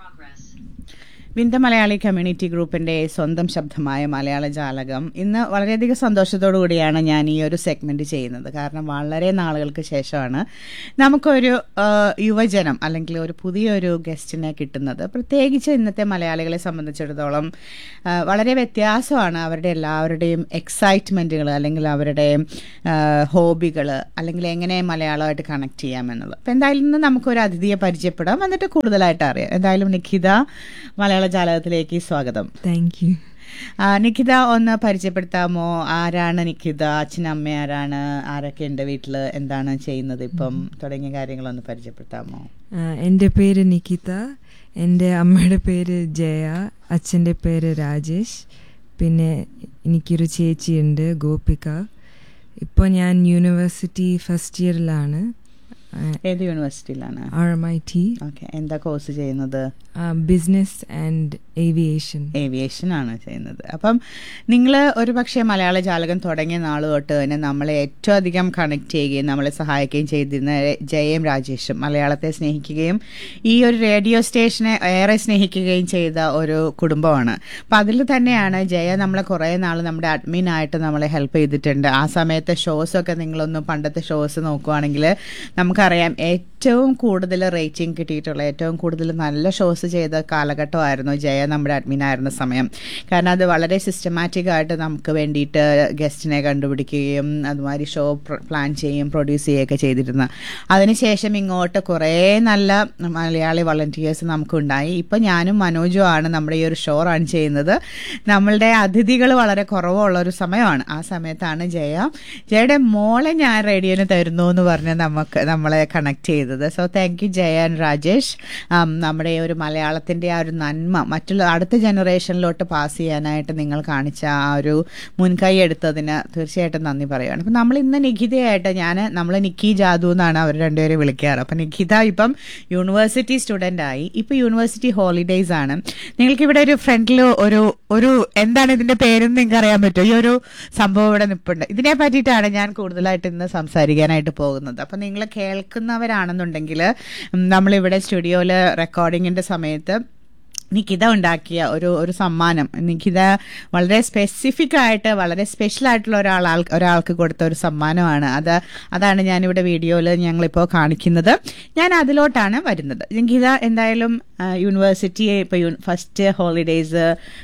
progress. വിന്ദ Malayali community ഗ്രൂപ്പിന്റെ സ്വന്തം ശബ്ദമായ മലയാള ജാലകം ഇന്ന് വളരെയധികം സന്തോഷത്തോടു കൂടിയാണ് ഞാൻ ഈ ഒരു സെഗ്മെന്റ് ചെയ്യുന്നത് കാരണം വളരെ നാളുകൾക്ക് ശേഷമാണ് നമുക്കൊരു ആ, യുവജനം അല്ലെങ്കിൽ ഒരു പുതിയൊരു ഗസ്റ്റിനെ കിട്ടുന്നത് പ്രത്യേകിച്ച് ഇന്നത്തെ മലയാളികളെ സംബന്ധിച്ചിടത്തോളം ആ, വളരെ വ്യത്യാസമാണ് അവരുടെ എല്ലാവരുടെയും എക്സൈറ്റ്മെന്റുകൾ അല്ലെങ്കിൽ അവരുടെ ഹോബികൾ അല്ലെങ്കിൽ എങ്ങനെ മലയാളമായിട്ട് കണക്ട് ചെയ്യാമെന്നുള്ളത് അപ്പം എന്തായാലും ഇന്ന് നമുക്കൊരു അതിഥിയെ പരിചയപ്പെടാം എന്നിട്ട് കൂടുതലായിട്ട് അറിയാം എന്തായാലും നിഖിത മലയാള ജാലകത്തിലേക്ക് സ്വാഗതം താങ്ക് യു ആ, നിഖിത ഒന്ന് പരിചയപ്പെടുത്താമോ ആരാണ് നിഖിത അച്ഛനും അമ്മ ആരാണ് ആരൊക്കെ ഉണ്ട് വീട്ടിൽ എന്താണ് ചെയ്യുന്നത് ഇപ്പം തുടങ്ങിയ കാര്യങ്ങളൊന്ന് പരിചയപ്പെടുത്താമോ എൻ്റെ പേര് നിക്കിത എൻ്റെ അമ്മയുടെ പേര് ജയ അച്ഛൻ്റെ പേര് രാജേഷ് പിന്നെ എനിക്കൊരു ചേച്ചിയുണ്ട് ഗോപിക ഇപ്പോൾ ഞാൻ യൂണിവേഴ്സിറ്റി ഫസ്റ്റ് ഇയറിലാണ് ഏത് യൂണിവേഴ്സിറ്റിയിലാണ് R M I T okay എന്താ കോഴ്സ് ചെയ്യുന്നത് ബിസിനസ് ആൻഡ് ഏവിയേഷൻ ഏവിയേഷൻ ആണ് ചെയ്യുന്നത് അപ്പം നിങ്ങൾ ഒരു പക്ഷേ മലയാള ജാലകം തുടങ്ങിയ നാൾ തൊട്ട് തന്നെ നമ്മളെ ഏറ്റവും അധികം കണക്ട് ചെയ്യുകയും നമ്മളെ സഹായിക്കുകയും ചെയ്തിരുന്ന ജയം രാജേഷും മലയാളത്തെ സ്നേഹിക്കുകയും ഈ ഒരു റേഡിയോ സ്റ്റേഷനെ ഏറെ സ്നേഹിക്കുകയും ചെയ്ത ഒരു കുടുംബമാണ് അപ്പം അതിൽ തന്നെയാണ് ജയ നമ്മളെ കുറേ നാൾ നമ്മുടെ അഡ്മിൻ ആയിട്ട് നമ്മളെ ഹെൽപ്പ് ചെയ്തിട്ടുണ്ട് ആ സമയത്തെ ഷോസ് ഒക്കെ നിങ്ങളൊന്ന് പണ്ടത്തെ ഷോസ് നോക്കുവാണെങ്കിൽ നമുക്കറിയാം ഏറ്റവും കൂടുതൽ റേറ്റിംഗ് കിട്ടിയിട്ടുള്ള ഏറ്റവും കൂടുതൽ നല്ല ഷോസ് ചെയ്ത കാലഘട്ടമായിരുന്നു ജയ നമ്മുടെ അഡ്മിൻ ആയിരുന്ന സമയം കാരണം അത് വളരെ സിസ്റ്റമാറ്റിക് ആയിട്ട് നമുക്ക് വേണ്ടിയിട്ട് ഗസ്റ്റിനെ കണ്ടുപിടിക്കുകയും അതുമാതിരി ഷോ പ്ലാൻ ചെയ്യുകയും പ്രൊഡ്യൂസ് ചെയ്യുകയൊക്കെ ചെയ്തിരുന്ന അതിനുശേഷം ഇങ്ങോട്ട് കുറേ നല്ല മലയാളി വളണ്ടിയേഴ്സ് നമുക്കുണ്ടായി ഇപ്പം ഞാനും മനോജും ആണ് നമ്മുടെ ഈ ഒരു ഷോ റൺ ചെയ്യുന്നത് നമ്മളുടെ അതിഥികൾ വളരെ കുറവുള്ള ഒരു സമയമാണ് ആ സമയത്താണ് ജയ ജയയുടെ മോളെ ഞാൻ റേഡിയോന് തരുന്നു എന്ന് പറഞ്ഞ് നമുക്ക് നമ്മളെ കണക്ട് ചെയ്തത് so thank you Jaya and Rajesh um, നമ്മുടെ ഈ ഒരു മലയാളത്തിൻ്റെ ആ ഒരു നന്മ മറ്റുള്ള അടുത്ത ജനറേഷനിലോട്ട് പാസ് ചെയ്യാനായിട്ട് നിങ്ങൾ കാണിച്ച ആ ഒരു മുൻകൈ എടുത്തതിന് തീർച്ചയായിട്ടും നന്ദി പറയുകയാണ് അപ്പം നമ്മൾ ഇന്ന് നിഖിതയായിട്ട് ഞാൻ നമ്മൾ നിക്കി ജാദു എന്നാണ് അവർ രണ്ടുപേരും വിളിക്കാറ് അപ്പം നിഖിത ഇപ്പം യൂണിവേഴ്സിറ്റി സ്റ്റുഡൻ്റ് ആയി ഇപ്പം യൂണിവേഴ്സിറ്റി ഹോളിഡേയ്സ് ആണ് നിങ്ങൾക്ക് ഇവിടെ ഒരു ഫ്രണ്ടിൽ ഒരു ഒരു എന്താണ് ഇതിന്റെ പേരെന്ന് നിങ്ങൾക്ക് അറിയാൻ പറ്റുമോ ഈ ഒരു സംഭവം ഇവിടെ നിൽപ്പുണ്ട് ഇതിനെ പറ്റിയിട്ടാണ് ഞാൻ കൂടുതലായിട്ട് ഇന്ന് സംസാരിക്കാനായിട്ട് പോകുന്നത് അപ്പം നിങ്ങൾ കേൾക്കുന്നവരാണെന്നുണ്ടെങ്കിൽ നമ്മളിവിടെ സ്റ്റുഡിയോയിൽ റെക്കോർഡിങ്ങിന്റെ സമയത്ത് നിഖിത ഉണ്ടാക്കിയ ഒരു ഒരു സമ്മാനം നിഖിത വളരെ സ്പെസിഫിക് ആയിട്ട് വളരെ സ്പെഷ്യൽ ആയിട്ടുള്ള ഒരാൾ ആൾ- ഒരാൾക്ക് കൊടുത്ത ഒരു സമ്മാനമാണ് അത് അതാണ് ഞാനിവിടെ വീഡിയോയിൽ ഞങ്ങളിപ്പോൾ കാണിക്കുന്നത് ഞാൻ അതിലോട്ടാണ് വരുന്നത് നിഖിത എന്തായാലും ആ, യൂണിവേഴ്സിറ്റി ഇപ്പോൾ യു ഫസ്റ്റ് ഹോളിഡേയ്സ്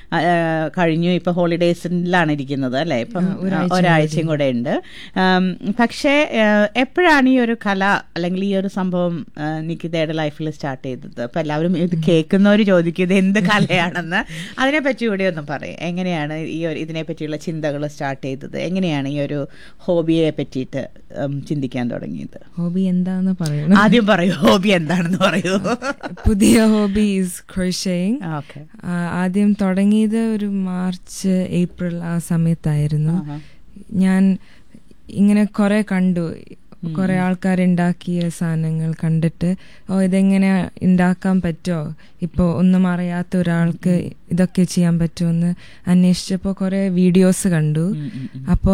കഴിഞ്ഞു ഇപ്പോൾ ഹോളിഡേയ്സിലാണ് ഇരിക്കുന്നത് അല്ലേ ഇപ്പം ഒരാഴ്ചയും കൂടെ ഉണ്ട് ആം, പക്ഷേ ആ, എപ്പോഴാണ് ഈ ഒരു കല അല്ലെങ്കിൽ ഈ ഒരു സംഭവം ആ, നിഖിതയുടെ ലൈഫിൽ സ്റ്റാർട്ട് ചെയ്തത് അപ്പൊ എല്ലാവരും ഇത് കേൾക്കുന്നവർ ചോദിക്കും ഇത് എന്ത് കലയാണെന്ന് അതിനെപ്പറ്റി കൂടി ഒന്ന് പറയും എങ്ങനെയാണ് ഈ ഒരു ഇതിനെ പറ്റിയുള്ള ചിന്തകൾ സ്റ്റാർട്ട് ചെയ്തത് എങ്ങനെയാണ് ഈ ഒരു ഹോബിയെ പറ്റിയിട്ട് ഉം, ചിന്തിക്കാൻ തുടങ്ങിയത് ഹോബി എന്താന്ന് പറയണം ആദ്യം പറയൂ ഹോബി എന്താണെന്ന് പറയൂ പുതിയ ഹോബി ഈസ് ക്രോഷയിങ് ഓക്കെ ആദ്യം തുടങ്ങിയത് ഒരു മാർച്ച് ഏപ്രിൽ ആ സമയത്തായിരുന്നു ഞാൻ ഇങ്ങനെ കുറെ കണ്ടു കുറെ ആൾക്കാർ ഉണ്ടാക്കിയ സാധനങ്ങൾ കണ്ടിട്ട് ഓ ഇതെങ്ങനെ ഉണ്ടാക്കാൻ പറ്റുമോ ഇപ്പോൾ ഒന്നും അറിയാത്ത ഒരാൾക്ക് ഇതൊക്കെ ചെയ്യാൻ പറ്റുമെന്ന് അന്വേഷിച്ചപ്പോൾ കുറെ വീഡിയോസ് കണ്ടു അപ്പോൾ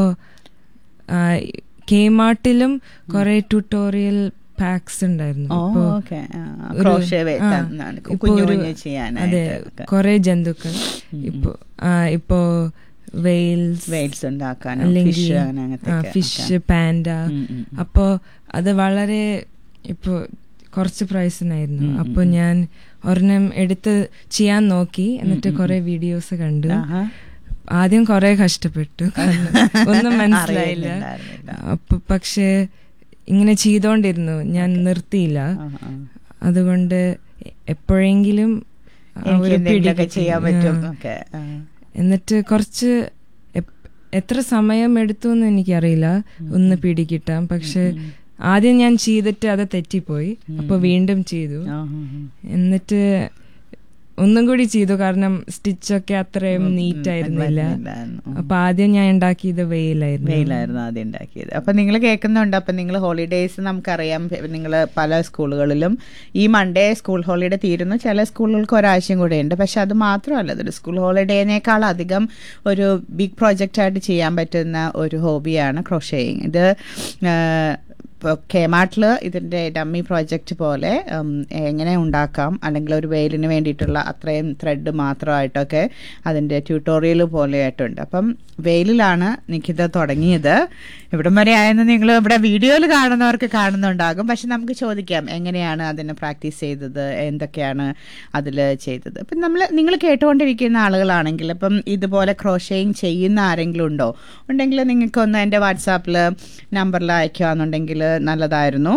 കേമാർട്ടിലും കുറെ ട്യൂട്ടോറിയൽ പാക്സ് ഉണ്ടായിരുന്നു ഓ ഇപ്പോ ഓക്കെ ഒരു- ക്രോഷേ ആ, ഇപ്പോ കുഞ്ഞു ഒരു- കുഞ്ഞു അതെ ചെയ്യാനായിട്ട് കുറെ ജന്തുക്കൾ ഇപ്പോ ആ, ഇപ്പോ വെയിൽസ് വെയിൽസ് ഉണ്ടാക്കാനും ഫിഷ് അങ്ങനത്തെ ഫിഷ് പാൻഡ അപ്പോ അത് വളരെ ഇപ്പോ കുറച്ച് പ്രൈസിനായിരുന്നു അപ്പൊ ഞാൻ ഒരെണ്ണം എടുത്ത് ചെയ്യാൻ നോക്കി എന്നിട്ട് കുറെ വീഡിയോസ് കണ്ടു ആദ്യം കുറെ കഷ്ടപ്പെട്ടു കാരണം ഒന്നും മനസ്സിലായില്ല അറിയുന്നുണ്ടായിരുന്നില്ല. അപ്പൊ പക്ഷെ ഇങ്ങനെ ചെയ്തോണ്ടിരുന്നു ഞാൻ നിർത്തിയില്ല അതുകൊണ്ട് എപ്പോഴെങ്കിലും ആ എനിക്ക് ഒരു എന്തെങ്കിലുമൊക്കെ പിടി ചെയ്യാൻ കിട്ടി. പറ്റും ആ. ഓക്കെ എന്നിട്ട് കുറച്ച് എപ്- എത്ര സമയം എടുത്തു എന്ന് എനിക്കറിയില്ല ഒന്ന് പിടികിട്ടാം പക്ഷെ ആദ്യം ഞാൻ ചെയ്തിട്ട് അത് തെറ്റിപ്പോയി അപ്പൊ വീണ്ടും ചെയ്തു എന്നിട്ട് ഒന്നും കൂടി ചെയ്തു കാരണം സ്റ്റിച്ചൊക്കെ അത്രയും നീറ്റ് ആയിരുന്നില്ല അപ്പൊ ആദ്യം ഞാൻ ഉണ്ടാക്കിയത് വെയിലായിരുന്നു വെയിലായിരുന്നു ആദ്യം ഉണ്ടാക്കിയത് അപ്പൊ നിങ്ങൾ കേൾക്കുന്നുണ്ട് അപ്പൊ നിങ്ങൾ ഹോളിഡേയ്സ് നമുക്കറിയാം നിങ്ങൾ പല സ്കൂളുകളിലും ഈ മൺഡേ സ്കൂൾ ഹോളിഡേ തീരുന്നു ചില സ്കൂളുകൾക്ക് ഒരാഴ്ചയും കൂടെ ഉണ്ട് പക്ഷെ അത് മാത്രമല്ല അതൊരു സ്കൂൾ ഹോളിഡേനേക്കാൾ അധികം ഒരു ബിഗ് പ്രോജക്റ്റ് ആയിട്ട് ചെയ്യാൻ പറ്റുന്ന ഒരു ഹോബിയാണ് ക്രോഷേയിങ് ഇത് ആ, കേമാട്ടിൽ ഇതിൻ്റെ ഡമ്മി പ്രോജക്റ്റ് പോലെ ഉം, എങ്ങനെ ഉണ്ടാക്കാം അല്ലെങ്കിൽ ഒരു വെയിലിന് വേണ്ടിയിട്ടുള്ള അത്രയും ത്രെഡ് മാത്രമായിട്ടൊക്കെ അതിൻ്റെ ട്യൂട്ടോറിയൽ പോലെയായിട്ടുണ്ട് അപ്പം വെയിലിലാണ് നിഖിത തുടങ്ങിയത് ഇവിടം വരെ ആയെന്ന് നിങ്ങൾ ഇവിടെ വീഡിയോയിൽ കാണുന്നവർക്ക് കാണുന്നുണ്ടാകും പക്ഷെ നമുക്ക് ചോദിക്കാം എങ്ങനെയാണ് അതിന് പ്രാക്ടീസ് ചെയ്തത് എന്തൊക്കെയാണ് അതിൽ ചെയ്തത് അപ്പം നമ്മൾ നിങ്ങൾ കേട്ടുകൊണ്ടിരിക്കുന്ന ആളുകളാണെങ്കിൽ ഇപ്പം ഇതുപോലെ ക്രോഷയിങ് ചെയ്യുന്ന ആരെങ്കിലും ഉണ്ടോ ഉണ്ടെങ്കിൽ നിങ്ങൾക്കൊന്ന് എൻ്റെ വാട്സാപ്പിൽ നമ്പറിൽ അയക്കുകയാണെന്നുണ്ടെങ്കിൽ നല്ലതായിരുന്നു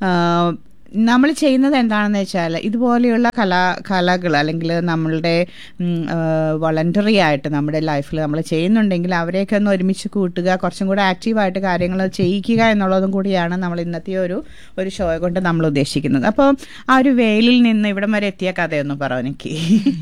നമ്മൾ ചെയ്യുന്നത് എന്താണെന്ന് വെച്ചാൽ ഇതുപോലെയുള്ള കലാ കലകൾ അല്ലെങ്കിൽ നമ്മളുടെ വളണ്ടറി ആയിട്ട് നമ്മുടെ ലൈഫിൽ നമ്മൾ ചെയ്യുന്നുണ്ടെങ്കിൽ അവരെയൊക്കെ ഒന്ന് ഒരുമിച്ച് കൂട്ടുക കുറച്ചും കൂടെ ആക്റ്റീവായിട്ട് കാര്യങ്ങൾ ചെയ്യിക്കുക എന്നുള്ളതും കൂടിയാണ് നമ്മൾ ഇന്നത്തെ ഒരു ഒരു ഷോ കൊണ്ട് നമ്മൾ ഉദ്ദേശിക്കുന്നത് അപ്പോൾ ആ ഒരു വെയിലിൽ നിന്ന് ഇവിടം വരെ എത്തിയ കഥയൊന്ന് പറ എനിക്ക്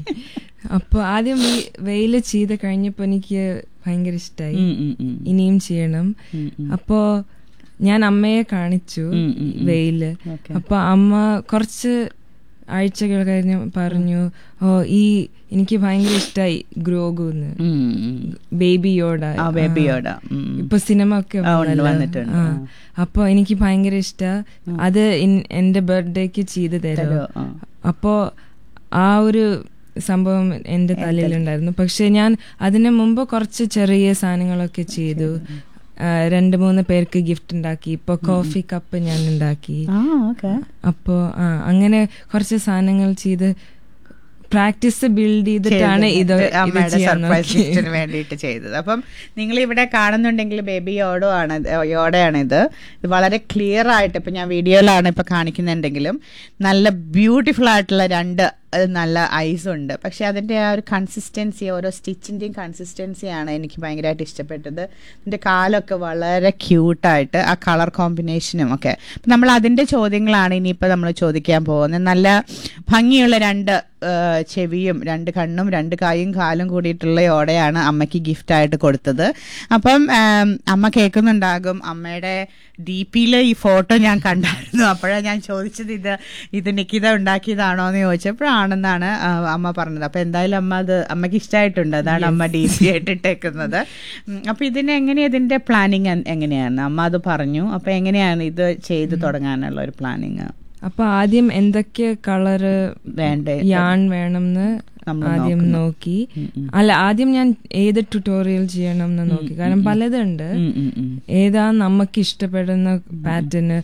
അപ്പൊ ആദ്യം ഈ വെയില് ചെയ്ത് കഴിഞ്ഞപ്പോ എനിക്ക് ഭയങ്കര ഇഷ്ടമായി ഉം, ഉം, ഉം. ഇനിയും ചെയ്യണം ഉം, ഉം. അപ്പോ ഞാൻ അമ്മയെ കാണിച്ചു ഉം, ഉം, ഉം. വെയില് Okay. അപ്പൊ അമ്മ കുറച്ച് ആഴ്ചകൾ കഴിഞ്ഞ് പറഞ്ഞു ഓ ഈ എനിക്ക് ഭയങ്കര ഇഷ്ടമായി ഗ്രോഗുന്ന് ഉം, ഉം. ബേബിയോട ആ ബേബിയോട ഉം. ഇപ്പൊ സിനിമ ഒക്കെ ആ, ഉണ്ട്, വന്നല്ലോ. വന്നിട്ടുണ്ട്. ആ. അപ്പൊ എനിക്ക് ഭയങ്കര ഇഷ്ട അത് ഇൻ- എന്റെ ബർത്ത്ഡേക്ക് ചെയ്ത് തരുമോ തരുമോ? ആ. അപ്പോ ആ ഒരു സംഭവം എന്റെ തലയിലുണ്ടായിരുന്നു പക്ഷെ ഞാൻ അതിനു മുമ്പ് കുറച്ച് ചെറിയ സാധനങ്ങളൊക്കെ ചെയ്തു ആ, രണ്ട് മൂന്ന് പേർക്ക് ഗിഫ്റ്റ് ഉണ്ടാക്കി ഇപ്പൊ കോഫി കപ്പ് ഞാൻ ഉണ്ടാക്കി ആ ഓക്കെ അപ്പോ ആ അങ്ങനെ കുറച്ച് സാധനങ്ങൾ ചെയ്ത് പ്രാക്ടീസ് ബിൽഡ് ചെയ്തിട്ടാണ് ഇത് ഇത് അമ്മയുടെ ചെയ്യാൻ സർപ്രൈസ് നോക്കിയത്. ഗിഫ്റ്റിന് വേണ്ടിയിട്ട് ചെയ്തത് അപ്പം നിങ്ങൾ ഇവിടെ കാണുന്നുണ്ടെങ്കിൽ ബേബി യോഡോ ആണ് ഇത്, യോഡയാണ് ഇത് ഇത് വളരെ ക്ലിയർ ആയിട്ട് ഇപ്പൊ ഞാൻ വീഡിയോയിലാണ് ഇപ്പൊ കാണിക്കുന്നുണ്ടെങ്കിലും നല്ല ബ്യൂട്ടിഫുൾ ആയിട്ടുള്ള രണ്ട് അത് നല്ല ഐസ് ഉണ്ട് പക്ഷെ അതിൻ്റെ ആ ഒരു കൺസിസ്റ്റൻസി ഓരോ സ്റ്റിച്ചിൻ്റെയും കൺസിസ്റ്റൻസിയാണ് എനിക്ക് ഭയങ്കരമായിട്ട് ഇഷ്ടപ്പെട്ടത് ഇതിൻ്റെ കാലൊക്കെ വളരെ ക്യൂട്ടായിട്ട് ആ കളർ കോമ്പിനേഷനും ഒക്കെ അപ്പം നമ്മൾ അതിൻ്റെ ചോദ്യങ്ങളാണ് ഇനിയിപ്പോൾ നമ്മൾ ചോദിക്കാൻ പോകുന്നത് നല്ല ഭംഗിയുള്ള രണ്ട് ആ, ചെവിയും രണ്ട് കണ്ണും രണ്ട് കായും കാലും കൂടിയിട്ടുള്ള ഓടെയാണ് അമ്മയ്ക്ക് ഗിഫ്റ്റായിട്ട് കൊടുത്തത് അപ്പം ആം, അമ്മ കേൾക്കുന്നുണ്ടാകും അമ്മയുടെ ഡി പിയിൽ ഈ ഫോട്ടോ ഞാൻ കണ്ടായിരുന്നു അപ്പോഴാണ് ഞാൻ ചോദിച്ചത് ഇത് ഇത് നിക്കിത ഉണ്ടാക്കിയതാണോ എന്ന് ചോദിച്ചപ്പോഴാണെന്നാണ് ആ, അമ്മ പറഞ്ഞത് അപ്പൊ എന്തായാലും അമ്മ അത് അമ്മയ്ക്ക് ഇഷ്ടമായിട്ടുണ്ട് അതാണ് അമ്മ ഡി പി ആയിട്ട് ഇട്ടേക്കുന്നത് ഉം, അപ്പൊ ഇതിന് എങ്ങനെയാ ഇതിന്റെ പ്ലാനിങ് എങ്ങനെയാണ് അമ്മ അത് പറഞ്ഞു അപ്പൊ എങ്ങനെയാണ് ഇത് ചെയ്ത് തുടങ്ങാനുള്ള ഒരു പ്ലാനിങ് അപ്പൊ ആദ്യം എന്തൊക്കെ കളറ് വേണ്ടേ യാൺ വേണമെന്ന് നമ്മൾ ആദ്യം നോക്കി അല്ല ആദ്യം ഞാൻ ഏത് ട്യൂട്ടോറിയൽ ചെയ്യണം എന്ന് നോക്കി കാരണം പലതുണ്ട് ഉം, ഉം, ഉം. ഏതാ നമുക്ക് ഇഷ്ടപ്പെടുന്ന പാറ്റേണ്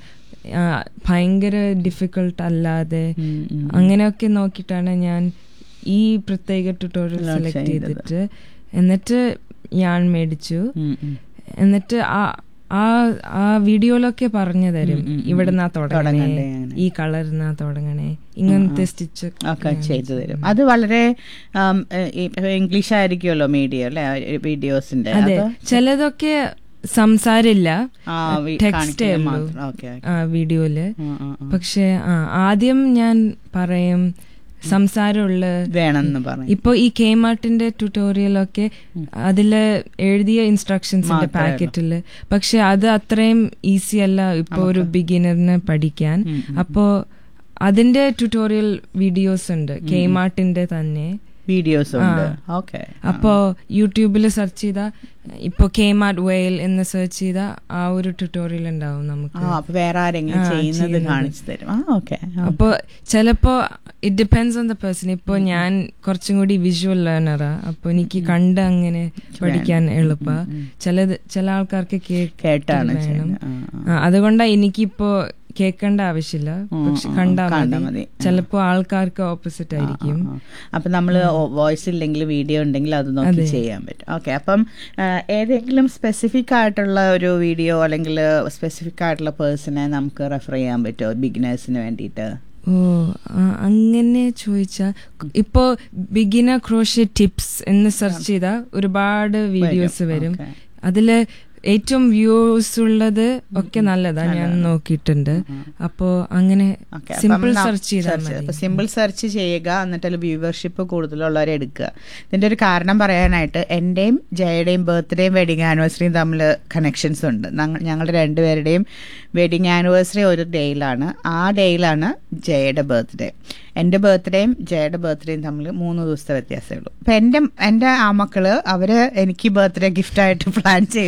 ഭയങ്കര ഡിഫിക്കൾട്ട് അല്ലാതെ ഉം, ഉം. അങ്ങനെയൊക്കെ നോക്കിയിട്ടാണ് ഞാൻ ഈ പ്രത്യേക ട്യൂട്ടോറിയൽ സെലക്ട് ചെയ്തിട്ട് എന്നിട്ട് ഞാൻ മേടിച്ചു ഉം, ഉം. എന്നിട്ട് ആ ആ ആ വീഡിയോയിലൊക്കെ പറഞ്ഞു തരും ഇവിടുന്നാ തുടങ്ങണേ തുടങ്ങണ്ടേ അങ്ങനെ. ഈ കളറിനാ തുടങ്ങണേ ഇങ്ങനത്തെ സ്റ്റിച്ച് ഒക്കെ ചെയ്തു തരും അത് വളരെ ആം, ഏ, ഈ ഇംഗ്ലീഷ് ആയിരിക്കുമല്ലോ മീഡിയ അല്ലെ വീഡിയോസിന്റെ അതെ അതോ? ചിലതൊക്കെ സംസാരില്ല ആ, വി- ടെക്സ്റ്റേ കാണിക്കുന്നത് ഉള്ളൂ മാത്രം. Okay okay. ആ വീഡിയോയില് ആ, ആ, ആ. പക്ഷെ ആ ആദ്യം ഞാൻ പറയും സംസാരമുള്ള വേണമെന്ന് പറഞ്ഞു ഇപ്പൊ ഈ കേമാർട്ടിന്റെ ട്യൂട്ടോറിയലൊക്കെ അതില് എഴുതിയ ഇൻസ്ട്രക്ഷൻസിന്റെ മാത്രമേ ഉള്ളൂ. പാക്കറ്റില് പക്ഷെ അത് അത്രയും ഈസി അല്ല ഇപ്പൊ ഒരു ബിഗിനറിന് പഠിക്കാൻ അപ്പോ അതിന്റെ ട്യൂട്ടോറിയൽ വീഡിയോസ് ഉണ്ട് കേമാർട്ടിന്റെ തന്നെ വീഡിയോസ് ഉണ്ട് ഓക്കെ അപ്പോ യൂട്യൂബിൽ സെർച്ച് ചെയ്താ ഇപ്പൊ കേമാർട്ട് വെയിൽ എന്ന് സെർച്ച് ചെയ്താ ആ ഒരു ട്യൂട്ടോറിയൽ ഉണ്ടാവും ആ നമുക്ക് അപ്പൊ വേറെ ആരെങ്കിലും ആ, ചെയ്യുന്നത് ചെയ്യുന്നത്. കാണിച്ചു തരും ആ ഓക്കെ അപ്പൊ ചിലപ്പോ it depends on the person ഇപ്പൊ ഞാൻ കുറച്ചും കൂടി വിഷ്വൽ ലേണറാ അപ്പൊ എനിക്ക് കണ്ട് അങ്ങനെ പഠിക്കാൻ എളുപ്പ ചില ചില ആൾക്കാർക്ക് കേക്ക് കേട്ടാണ് വേണം ചെയ്യുന്നത്. ആ, ആ. ആ, അതുകൊണ്ടാ എനിക്കിപ്പോ കേൾക്കേണ്ട ആവശ്യമില്ല പക്ഷെ കണ്ടാ കണ്ടാ മതി മതി. ചിലപ്പോ ആൾക്കാർക്ക് ഓപ്പോസിറ്റ് ആയിരിക്കും ആ, അപ്പൊ നമ്മള് വോയിസ് ഇല്ലെങ്കിൽ വീഡിയോ ഉണ്ടെങ്കിൽ അത് നോക്കി അതെ. ചെയ്യാൻ പറ്റും ഓക്കെ അപ്പം ആ, ഏതെങ്കിലും സ്പെസിഫിക് ആയിട്ടുള്ള ഒരു വീഡിയോ അല്ലെങ്കിൽ സ്പെസിഫിക് ആയിട്ടുള്ള പേഴ്സണെ നമുക്ക് റെഫർ ചെയ്യാൻ പറ്റുമോ ബിഗിനേഴ്സിന് വേണ്ടിയിട്ട് ഓ ആ, അങ്ങനെ ചോദിച്ചാ ഇപ്പോ ബിഗിനർ ക്രോഷ്യ ടിപ്സ് എന്ന് സെർച്ച് ചെയ്താ ഒരുപാട് വീഡിയോസ് വരും okay. അതില് ഏറ്റവും വ്യൂസ് ഉള്ളത് ഒക്കെ നല്ലതാ ഞാൻ നോക്കിയിട്ടുണ്ട് അപ്പോ അങ്ങനെ Okay, അപ്പം സിമ്പിൾ ന- സെർച്ച് ചെയ്താൽ search ചെയ്ത്. മതി അപ്പൊ സിമ്പിൾ സെർച്ച് ചെയ്യുക എന്നിട്ട് അതിൽ വ്യൂവർഷിപ്പ് കൂടുതലുള്ളവരെ എടുക്കുക ഇതിന്റെ ഒരു കാരണം പറയാനായിട്ട് എന്റെയും ജയയുടെയും ബർത്ത്ഡേയും വെഡിങ് ആനിവേഴ്സറിയും തമ്മിൽ കണക്ഷൻസ് ഉണ്ട് ഞങ്ങ- ഞങ്ങളുടെ രണ്ടുപേരുടെയും വെഡിങ് ആനിവേഴ്സറി ഒരു ഡേയിലാണ് ആ ഡേയിലാണ് ജയയുടെ ബർത്ത്ഡേ എൻ്റെ ബർത്ത്ഡേയും ജയയുടെ ബർത്ത്ഡേയും തമ്മിൽ മൂന്ന് ദിവസത്തെ വ്യത്യാസമേ ഉള്ളൂ അപ്പം എൻ്റെ എൻ്റെ ആ മക്കള് അവര് എനിക്ക് ബർത്ത്ഡേ ഗിഫ്റ്റായിട്ട് പ്ലാൻ ചെയ്തതും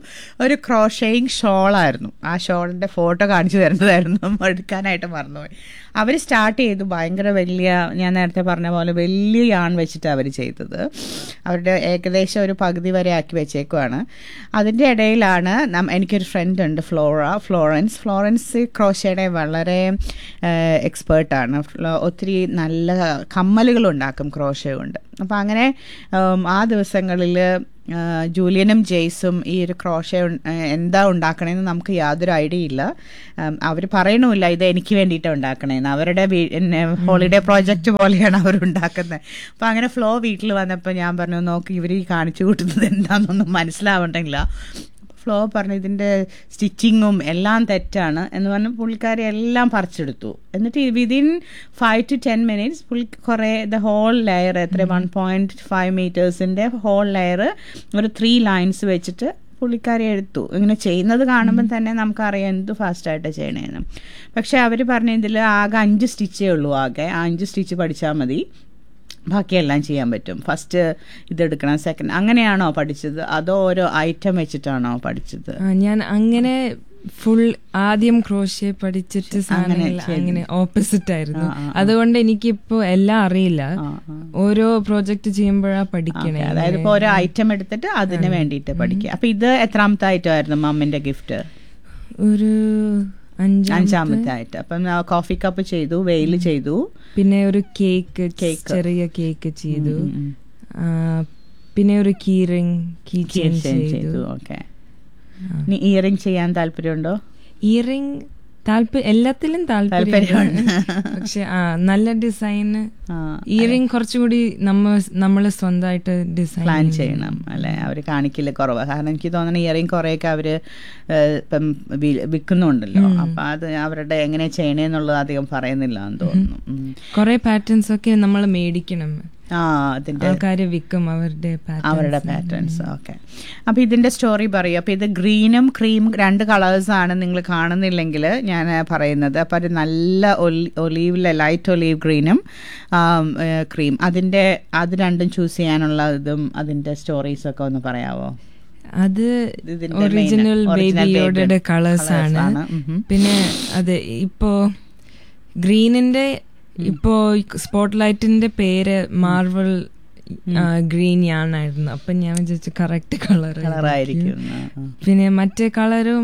ഒരു ക്രോഷയിങ് ഷോളായിരുന്നു ആ ഷോളിൻ്റെ ഫോട്ടോ കാണിച്ചു തരുന്നതായിരുന്നു എടുക്കാനായിട്ട് മറന്നുപോയി അവർ സ്റ്റാർട്ട് ചെയ്തു ഭയങ്കര വലിയ ഞാൻ നേരത്തെ പറഞ്ഞ പോലെ വലിയ യാൺ വെച്ചിട്ട് അവർ ചെയ്തത് അവരുടെ ഏകദേശം ഒരു പകുതി വരെ ആക്കി വെച്ചേക്കുവാണ് അതിൻ്റെ ഇടയിലാണ് നം- എനിക്കൊരു ഫ്രണ്ട് ഉണ്ട് ഫ്ലോറ ഫ്ലോറൻസ് ഫ്ലോറൻസ് ക്രോഷയുടെ വളരെ എക്സ്പേർട്ടാണ് ഒത്തിരി നല്ല കമ്മലുകൾ ഉണ്ടാക്കും ക്രോഷ കൊണ്ട് അപ്പോൾ അങ്ങനെ ഉം, ആ ദിവസങ്ങളിൽ ജൂലിയനും ജെയ്സും ഈ ഒരു ക്രോഷ ഉൺ- ഏഹ് എന്താ ഉണ്ടാക്കണേന്ന് നമുക്ക് യാതൊരു ഐഡിയ ഇല്ല അവർ പറയണമില്ല ഇത് എനിക്ക് വേണ്ടിയിട്ട് ഉണ്ടാക്കണേന്ന് അവരുടെ ഹോളിഡേ പ്രോജക്റ്റ് പോലെയാണ് അവർ ഉണ്ടാക്കുന്നത് അപ്പം അങ്ങനെ ഫ്ലോ വീട്ടിൽ വന്നപ്പോൾ ഞാൻ പറഞ്ഞു നോക്ക് ഇവർ ഈ കാണിച്ചു കൂട്ടുന്നത് എന്താണെന്നൊന്നും മനസ്സിലാവണ്ടില്ല ഫ്ലോ പറഞ്ഞു ഇതിൻ്റെ സ്റ്റിച്ചിങ്ങും എല്ലാം തെറ്റാണ് എന്ന് പറഞ്ഞ് പുള്ളിക്കാരി എല്ലാം പറിച്ചെടുത്തു എന്നിട്ട് within five to ten minutes പുള്ളി കുറേ ദ ഹോൾ ലെയർ എത്ര വൺ പോയിൻറ്റ് ഫൈവ് മീറ്റേഴ്സിൻ്റെ ഹോൾ ലെയർ ഒരു ത്രീ ലൈൻസ് വെച്ചിട്ട് പുള്ളിക്കാരി എടുത്തു ഇങ്ങനെ ചെയ്യുന്നത് കാണുമ്പോൾ തന്നെ നമുക്കറിയാം എന്ത് ഫാസ്റ്റായിട്ട് ചെയ്യണേന്ന് പക്ഷെ അവർ പറഞ്ഞ ഇതിൽ ആകെ അഞ്ച് സ്റ്റിച്ചേ ഉള്ളൂ ആകെ ആ അഞ്ച് സ്റ്റിച്ച് പഠിച്ചാൽ മതി ബാക്കിയെല്ലാം ചെയ്യാൻ പറ്റും ഫസ്റ്റ് ഇതെടുക്കണം സെക്കൻഡ് അങ്ങനെയാണോ പഠിച്ചത് അതോ ഓരോ ഐറ്റം വെച്ചിട്ടാണോ പഠിച്ചത് ആ, ഞാൻ അങ്ങനെ ഫുൾ ആദ്യം ക്രോഷ്യ പഠിച്ചിട്ട് സാധനങ്ങൾ അങ്ങനെ ഓപ്പോസിറ്റ് ആയിരുന്നു അതുകൊണ്ട് എനിക്കിപ്പോ എല്ലാം അറിയില്ല ആ, ആ. ഓരോ പ്രോജക്റ്റ് ചെയ്യുമ്പോഴാ പഠിക്കണേ Okay, അതായത് ഇപ്പോൾ ഓരോ ഐറ്റം എടുത്തിട്ട് അതിന് വേണ്ടിയിട്ട് പഠിക്കുക അപ്പൊ ഇത് എത്രാമത്തെ ഐറ്റം ആയിരുന്നു മമ്മിന്റെ ഗിഫ്റ്റ് ഒരു അഞ്ചാം അഞ്ചാമത്തെ ഐറ്റം അപ്പം കോഫി കപ്പ് ചെയ്തു വെയിൽ ചെയ്തു പിന്നെ ഒരു കേക്ക് ചെറിയ കേക്ക് ചെയ്തു ആ, പിന്നെ ഒരു കീറിങ് കീ ചെയിൻ Chain ചെയ്തു ചെയ്തു ഓക്കെ ഇനി ഇയറിംഗ് ചെയ്യാൻ താല്പര്യമുണ്ടോ ഇയറിംഗ് താല്പര്യം എല്ലാത്തിലും താല്പര്യമാണ് പക്ഷെ ആ നല്ല ഡിസൈന് ആ ഇയറിംഗ് കുറച്ചുകൂടി നമ്മ നമ്മള് സ്വന്തമായിട്ട് ഡിസൈൻ പ്ലാൻ ചെയ്യണം അല്ലെ അവർ കാണിക്കില്ല കുറവ് കാരണം എനിക്ക് തോന്നുന്നു ഇയറിംഗ് കുറേയൊക്കെ അവര് ഏഹ്, ഇപ്പം വി- വിൽക്കുന്നുണ്ടല്ലോ അപ്പൊ അത് അവരുടെ എങ്ങനെ ചെയ്യണേന്നുള്ളത് അധികം പറയുന്നില്ല എന്ന് തോന്നുന്നു ഉം. കുറെ പാറ്റേൺസ് ഒക്കെ നമ്മൾ മേടിക്കണം ആ അതിന്റെ ആൾക്കാര് വിൽക്കും അവരുടെ പാറ്റേൺ അവരുടെ പാറ്റേൺസ് ഓക്കെ അപ്പൊ ഇതിന്റെ സ്റ്റോറി പറയൂ അപ്പൊ ഇത് ഗ്രീനും ക്രീം രണ്ട് കളേഴ്സ് ആണ് നിങ്ങൾ കാണുന്നില്ലെങ്കിൽ ഞാൻ പറയുന്നത് അപ്പൊ ഒരു നല്ല ഒലീവിലെ ലൈറ്റ് ഒലീവ് ഗ്രീനും ക്രീം അതിന്റെ അത് രണ്ടും ചൂസ് ചെയ്യാനുള്ള ഇതും അതിന്റെ സ്റ്റോറീസ് ഒക്കെ ഒന്ന് പറയാവോ അത് ഇതിന്റെ main- ഒറിജിനൽ original ബേബിയോടെ baby കളേഴ്സ് colours ആണ് ആണ്. ഉം. പിന്നെ അത് ഇപ്പോ ഗ്രീനിന്റെ ഇപ്പോ സ്പോട്ട് ലൈറ്റിന്റെ പേര് മാർവൽ ഗ്രീൻ ആണായിരുന്നു അപ്പൊ ഞാൻ വിചാരിച്ചു കറക്റ്റ് കളർ കളറായിരിക്കും ആ, ആ. പിന്നെ മറ്റേ കളറും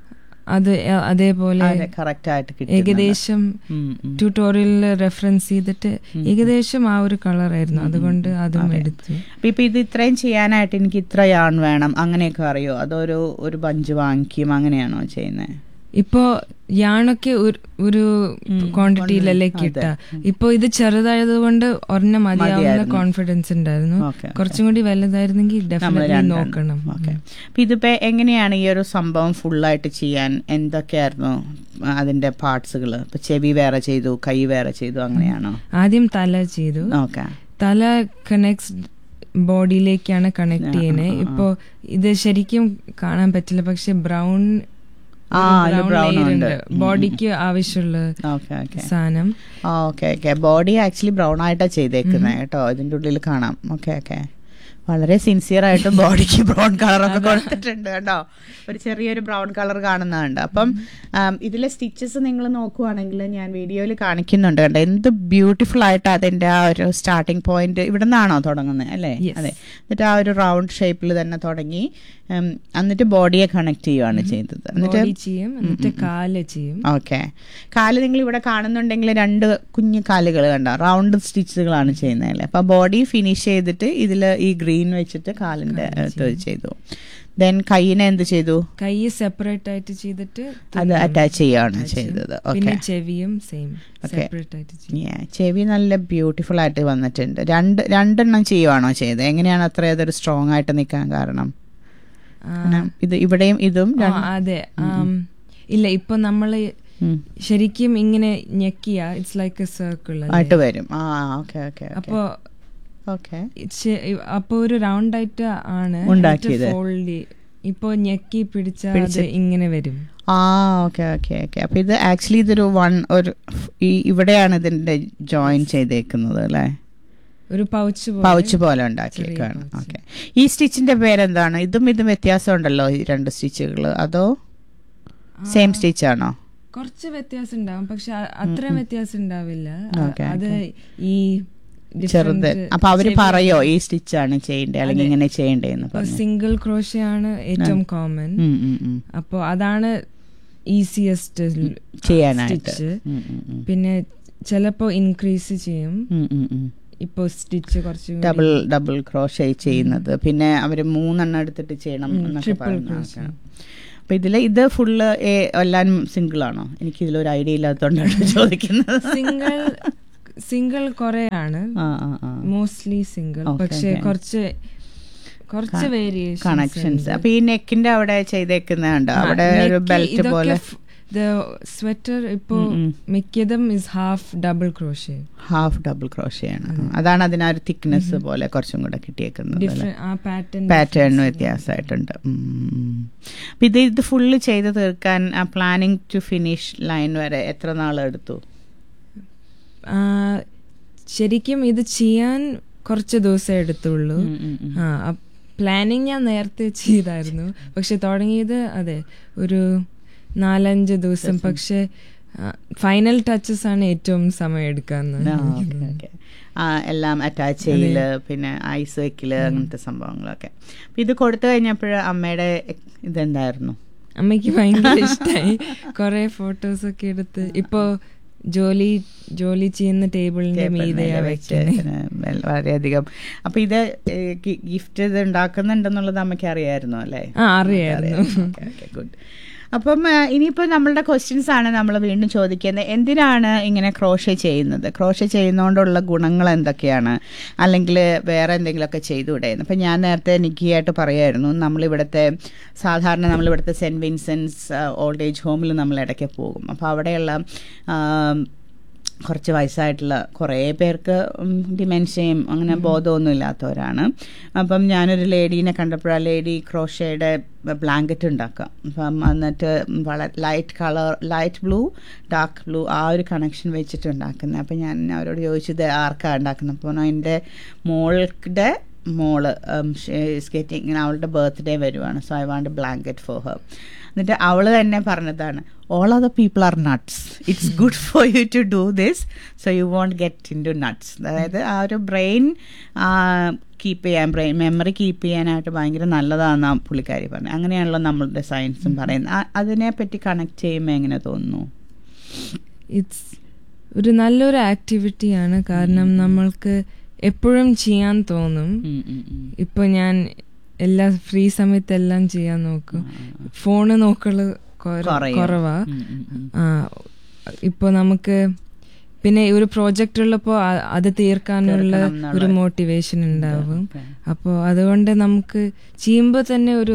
അത് അ- അതേപോലെ അതെ കറക്റ്റ് ആയിട്ട് കിട്ടും ഏകദേശം ഉം, ഉം. ട്യൂട്ടോറിയലിൽ റെഫറൻസ് ചെയ്തിട്ട് ഏകദേശം ആ ഒരു കളറായിരുന്നു അതുകൊണ്ട് അതും എടുത്തു അപ്പൊ ഇപ്പൊ ഇത് ഇത്രയും ചെയ്യാനായിട്ട് എനിക്ക് ഇത്ര യാൺ വേണം അങ്ങനെയൊക്കെ അറിയോ അതൊരു ഒരു ബഞ്ച് വാങ്ങിക്കും അങ്ങനെയാണോ ചെയ്യുന്നത് ഇപ്പോ യാണൊക്കെ ഒരു- ഒരു ക്വാണ്ടിറ്റിയിലല്ലേ കിട്ടുക ഇപ്പൊ ഇത് ചെറുതായതുകൊണ്ട് ഒരെണ്ണം മതിയാവുന്ന കോൺഫിഡൻസ് ഉണ്ടായിരുന്നു ഓക്കെ കുറച്ചും കൂടി വലുതായിരുന്നെങ്കിൽ ഡെഫിനറ്റ്ലി നോക്കണം ഓക്കെ അപ്പൊ ഇതിപ്പോ എങ്ങനെയാണ് ഈ ഒരു സംഭവം ഫുള്ളായിട്ട് ചെയ്യാൻ എന്തൊക്കെയായിരുന്നു അതിന്റെ പാർട്സുകൾ ഇപ്പൊ ചെവി വേറെ ചെയ്തു കൈ വേറെ ചെയ്തു അങ്ങനെയാണോ ആദ്യം തല ചെയ്തു ഓക്കെ തല കണക്ട്സ് ബോഡിയിലേക്കാണ് കണക്ട് ചെയ്യുന്നത് ഇപ്പോ ഇത് ശരിക്കും കാണാൻ പറ്റില്ല പക്ഷെ ബ്രൗൺ ആ, ഒരു brown ഉണ്ട്. ബോഡിക്ക് ആവശ്യമുള്ള ഓക്കെ ഓക്കെ സാധനം okay okay body actually brown ആയിട്ടാ ചെയ്തേക്കുന്നത് കേട്ടോ ഇതിന്റെ ഉള്ളിൽ കാണാം ഓക്കെ ഓക്കെ വളരെ സിൻസിയർ ആയിട്ട് ബോഡിക്ക് ബ്രൗൺ കളറൊക്കെ കൊടുത്തിട്ടുണ്ട് കേട്ടോ ഒരു ചെറിയൊരു ബ്രൗൺ കളർ കാണുന്നുണ്ട് അപ്പം ആം, ഇതിലെ സ്റ്റിച്ചസ് നിങ്ങൾ നോക്കുവാണെങ്കിൽ ഞാൻ വീഡിയോയിൽ കാണിക്കുന്നുണ്ട് കണ്ടോ എന്ത് ബ്യൂട്ടിഫുൾ ആയിട്ട് അതിന്റെ ആ ഒരു സ്റ്റാർട്ടിംഗ് പോയിന്റ് ഇവിടെ നിന്നാണോ തുടങ്ങുന്നത് അല്ലേ Yes. അതെ എന്നിട്ട് ആ ഒരു റൗണ്ട് ഷേപ്പിൽ തന്നെ തുടങ്ങി ഉം, എന്നിട്ട് ബോഡിയെ കണക്ട് ചെയ്യുവാണ് ചെയ്തത് എന്നിട്ട് ബോഡി ചെയ്യും എന്നിട്ട് കാല് ചെയ്യും ഓക്കെ കാല് നിങ്ങൾ ഇവിടെ കാണുന്നുണ്ടെങ്കിൽ രണ്ട് കുഞ്ഞു കാലുകൾ കണ്ട റൗണ്ട് സ്റ്റിച്ചുകളാണ് ചെയ്യുന്നത് അല്ലേ അപ്പൊ ബോഡി ഫിനിഷ് ചെയ്തിട്ട് ഇതിൽ ഈ ഗ്രീൻ വെച്ചിട്ട് കാലിന്റെ ഇത് ചെയ്തു ദെൻ കൈയിനെ എന്ത് ചെയ്തു കൈ സെപ്പറേറ്റ് ആയിട്ട് ചെയ്തിട്ട് അത് അറ്റാച്ച് ചെയ്യുകയാണ് ചെയ്തത് പിന്നെ ഓക്കെ ചെവിയും സെയിം Okay. സെപ്പറേറ്റ് ആയിട്ട് ചെയ്യും ചെവി നല്ല ബ്യൂട്ടിഫുൾ ആയിട്ട് വന്നിട്ടുണ്ട് രണ്ട് രണ്ടെണ്ണം ചെയ്യുവാണോ ചെയ്തത് എങ്ങനെയാണ് അത്ര അതൊരു സ്ട്രോങ് ആയിട്ട് നിൽക്കാൻ കാരണം ആ, കാരണം ഇത് ഇവിടെയും ഇതും ആ, രണ്ട്- അതെ ആം, ഇല്ല ഇപ്പൊ നമ്മള് ഉം. ശരിക്കും ഇങ്ങനെ ഞെക്കിയ ഇറ്റ്സ് ലൈക്ക് എ സർക്കിൾ ആയിട്ട് വരും ആ ഓക്കെ ഓക്കെ അപ്പോ ഓക്കെ ശ- അപ്പൊ ഒരു റൗണ്ട് ആയിട്ട് ആണ് ഉണ്ടാക്കിയത്. ഫോൾഡ് ഇപ്പൊ ഞെക്കി പിടിച്ച അത് ഇങ്ങനെ വരും ആ ഓക്കെ ഓക്കെ ഓക്കെ അപ്പൊ ഇത് ആക്ച്വലി ഇതൊരു വൺ ഒരു ഈ ഇവിടെയാണ് ഇതിന്റെ ജോയിൻ ചെയ്തേക്കുന്നത് അല്ലേ ഒരു പൗച്ച് പൗച്ച് പോലെ ഉണ്ടാക്കിയേക്കാണ് ഓക്കെ ഈ സ്റ്റിച്ചിന്റെ പേരെന്താണ് ഇതും ഇതും വ്യത്യാസം ഉണ്ടല്ലോ ഈ രണ്ട് സ്റ്റിച്ചുകൾ അതോ സെയിം സ്റ്റിച്ച് ആണോ കുറച്ച് വ്യത്യാസം ഉണ്ടാവും പക്ഷെ അ- അത്രയും വ്യത്യാസം ഉണ്ടാവില്ല അ- Okay, അത് ഈ ചെറുത് അപ്പൊ അവര് പറയോ ഈ സ്റ്റിച്ചാണ് ചെയ്യണ്ടേ അല്ലെങ്കിൽ ഇങ്ങനെ ചെയ്യണ്ടേന്ന് പറഞ്ഞു സിംഗിൾ ക്രോഷ്യ ആണ് ഏറ്റവും കോമൺ ഉം, ഉം, ഉം. അപ്പോൾ അതാണ് ഈസിയസ്റ്റ് ചെയ്യാനായിട്ട് സ്റ്റിച്ച് ഉം, ഉം, ഉം. പിന്നെ ചിലപ്പോ ഇൻക്രീസ് ചെയ്യും ഉം, ഉം, ഉം. ഇപ്പൊ സ്റ്റിച്ച് കുറച്ച് ഡബിൾ ഡബിൾ ക്രോഷേ ചെയ്യുന്നത് പിന്നെ അവര് മൂന്നെണ്ണം എടുത്തിട്ട് ചെയ്യണം എന്നൊക്കെ triple പറയുന്ന crochet. ആൾക്കാണ് അപ്പൊ ഇതില് ഇത് ഫുള്ള് എല്ലാം സിംഗിൾ ആണോ എനിക്ക് ഇതിലൊരു ഐഡിയ ഇല്ലാത്തതുകൊണ്ടാണ് ചോദിക്കുന്നത് സിംഗിൾ സിംഗിൾ കുറെ ആണ് ആ ആ ആ മോസ്റ്റ്ലി സിംഗിൾ Okay, പക്ഷെ okay. കുറച്ച് കുറച്ച് വേരിയേഷൻ കണക്ഷൻസ് അപ്പൊ ഈ നെക്കിന്റെ അവിടെ ചെയ്തേക്കുന്നുണ്ടോ അവിടെ ഒരു ബെൽറ്റ് പോലെ സ്വെറ്റർ ഇപ്പോ മിക്കതും is half double crochet half double crochet ആണ് അതാണ് അതിന് ആ ഒരു തിക്നെസ് പോലെ കുറച്ചും കൂടെ കിട്ടിയേക്കുന്നത് അല്ലേ? ഡിഫറെന്റ് ആ പാറ്റേൺ പാറ്റേണിന് വ്യത്യാസമായിട്ടുണ്ട് ഉം. അപ്പൊ ഇത് ഇത് ഫുള്ള് ചെയ്ത് തീർക്കാൻ പ്ലാനിങ് ടു ഫിനിഷ് ലൈൻ വരെ എത്ര നാളെടുത്തു ശരിക്കും ഇത് ചെയ്യാൻ കുറച്ച് ദിവസം എടുത്തുള്ളൂ ഉം, ഉം, ഉം. ആ പ്ലാനിങ് ഞാൻ നേരത്തെ ചെയ്തായിരുന്നു പക്ഷെ തുടങ്ങിയത് അതെ ഒരു നാലഞ്ച് ദിവസം പക്ഷെ ഫൈനൽ ടച്ചസ് ആണ് ഏറ്റവും സമയം എടുക്കാന്ന് ആ, okay, okay. ആ, എല്ലാം അറ്റാച്ച് ചെയ്യല് പിന്നെ ഐസ് വെക്കല് അങ്ങനത്തെ സംഭവങ്ങളൊക്കെ അപ്പൊ ഇത് കൊടുത്തു കഴിഞ്ഞപ്പോൾ അമ്മയുടെ ഇതെന്തായിരുന്നു അമ്മയ്ക്ക് ഭയങ്കര ഇഷ്ടമായി കുറെ ഫോട്ടോസ് ഒക്കെ എടുത്ത് ഇപ്പോ ജോലി ജോലി ചെയ്യുന്ന ടേബിളിന്റെ മീതയാ വെച്ച് വെക്കണേ വെ- വളരെയധികം അപ്പൊ ഇത് ഗിഫ്റ്റ് ഇത് ഉണ്ടാക്കുന്നുണ്ടെന്നുള്ളത് അമ്മയ്ക്ക് അറിയായിരുന്നു അല്ലേ ആ അറിയായിരുന്നു ഗുഡ് അപ്പം ആ, ഇനിയിപ്പോൾ നമ്മളുടെ ക്വസ്റ്റ്യൻസ് ആണ് നമ്മൾ വീണ്ടും ചോദിക്കുന്നത് എന്തിനാണ് ഇങ്ങനെ ക്രോഷ ചെയ്യുന്നത് ക്രോഷ ചെയ്യുന്നതുകൊണ്ടുള്ള ഗുണങ്ങൾ എന്തൊക്കെയാണ് അല്ലെങ്കിൽ വേറെ എന്തെങ്കിലുമൊക്കെ ചെയ്തുകൂടെ അപ്പം ഞാൻ നേരത്തെ നിക്കിയായിട്ട് പറയായിരുന്നു നമ്മളിവിടുത്തെ സാധാരണ നമ്മളിവിടുത്തെ സെൻറ്റ് വിൻസെൻസ് ഓൾഡ് ഏജ് ഹോമിൽ നമ്മൾ ഇടയ്ക്ക് പോകും അപ്പോൾ അവിടെയുള്ള ആ, കുറച്ച് വയസ്സായിട്ടുള്ള കുറേ പേർക്ക് ഡിമെൻഷ്യയും അങ്ങനെ ബോധമൊന്നും ഇല്ലാത്തവരാണ് അപ്പം ഞാനൊരു ലേഡീനെ കണ്ടപ്പോൾ ആ ലേഡി ക്രോഷയുടെ ബ്ലാങ്കറ്റ് ഉണ്ടാക്കാം അപ്പം എന്നിട്ട് വളരെ light colour light blue dark blue ആ ഒരു കണക്ഷൻ വെച്ചിട്ട് ഉണ്ടാക്കുന്നത് അപ്പം ഞാൻ അവരോട് ചോദിച്ചത് ആർക്കാണ് ഉണ്ടാക്കുന്നത് അപ്പോൾ എൻ്റെ മോളുടെ മോള് സ്കേറ്റിംഗ് ഇങ്ങനെ അവളുടെ ബർത്ത്ഡേ വരുവാണ് so I want blanket for her എന്നിട്ട് അവൾ തന്നെ പറഞ്ഞതാണ് all other people are nuts it's good for you to do this so you won't get in to nuts അതായത് ആ ഒരു ബ്രെയിൻ കീപ്പ് ചെയ്യാൻ ബ്രെയിൻ മെമ്മറി കീപ്പ് ചെയ്യാനായിട്ട് ഭയങ്കര നല്ലതാണെന്നാണ് പുള്ളിക്കാരി പറഞ്ഞത് അങ്ങനെയാണല്ലോ നമ്മളുടെ സയൻസും പറയുന്നത് ആ- അതിനെപ്പറ്റി കണക്ട് ചെയ്യുമ്പോൾ എങ്ങനെ തോന്നുന്നു ഇറ്റ്സ് ഒരു നല്ലൊരു ആക്ടിവിറ്റിയാണ് കാരണം നമ്മൾക്ക് എപ്പോഴും ചെയ്യാൻ തോന്നും ഉം, ഉം, ഉം. ഇപ്പൊ ഞാൻ എല്ലാ ഫ്രീ സമയത്തെല്ലാം ചെയ്യാൻ നോക്കും ഫോണ് നോക്കള് കുറ- കുറയും. കുറവാ ഉം, ഉം, ഉം. ആ ഇപ്പൊ നമുക്ക് പിന്നെ ഒരു പ്രോജക്റ്റ് ഉള്ളപ്പോ അ- അത് തീർക്കാനുള്ള തീർക്കണം എന്നുള്ള ഒരു മോട്ടിവേഷൻ ഉണ്ടാവും Okay. അപ്പോൾ അതുകൊണ്ട് നമുക്ക് ചെയ്യുമ്പോൾ തന്നെ ഒരു